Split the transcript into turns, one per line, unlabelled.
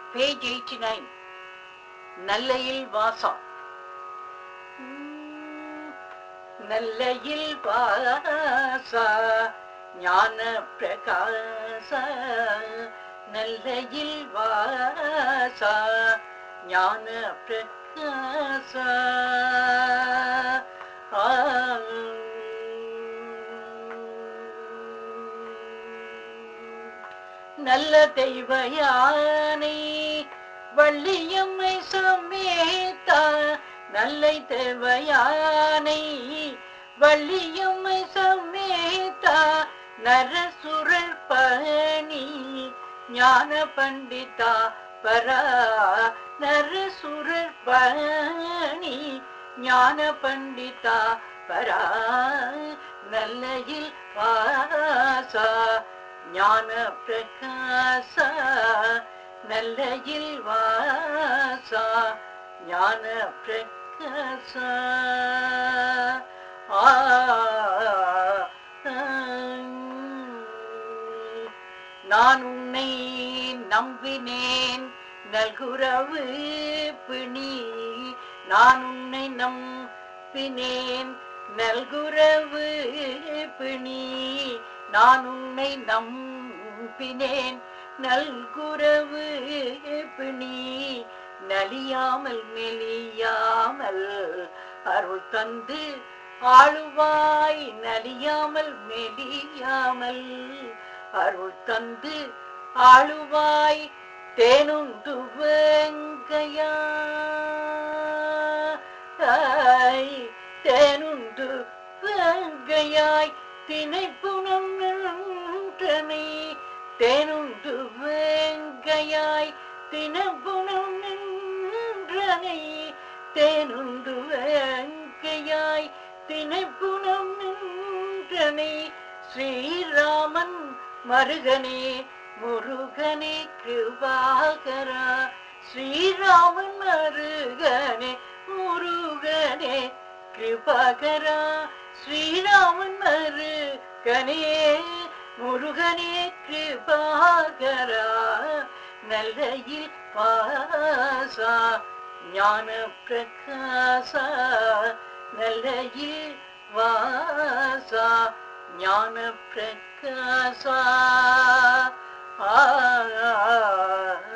page eighty nine நல்லையில் வாசா நல்லையில் வாசா ஞான பிரகாச நல்லையில் வாசா ஞான பிரகாச நல்ல தெய்வ யானை வள்ளியம்மை சமேதா நல்லை தெய்வ யானை வள்ளியம்மை சமேதா நரசுரர் பணி ஞான பண்டிதா பரா நரசுரர் பணி ஞான பண்டிதா பரா நல்லையில் வாசா ஞான பிரகாச நல்லையில் வாசா ஞான பிரகாச ஆ நான் உன்னை நம்பினேன் நல்குறவு பிணி நான் உன்னை நம்பினேன் நல்குறவு பிணி நான் உன்னை நம்பினேன் நல்குறவு பிணி நலியாமல் மெலியாமல் அருள் தந்து ஆளுவாய் நலியாமல் மெலியாமல் அருள் தந்து ஆளுவாய் தேனுண்டு வெங்கையாய் தேனுண்டு வெங்கையாய் திணைப்புணம் நின்றனை தேனுண்டு வெங்கையாய் தினப்புணம் நின்றனை தேனுண்டு வெங்கையாய் திணைப்புணம் நின்றனை ஸ்ரீராமன் மருகனே முருகனே கிருபாகரா ஸ்ரீராமன் மருகனே முருகனே கிருபாகரா ஸ்ரீராமன் மருகனே முருகனே கிருபாகரா நல்லையில் பாசா ஞான பிரகாச நல்லையில் வாசா ஞான பிரகாச ஆ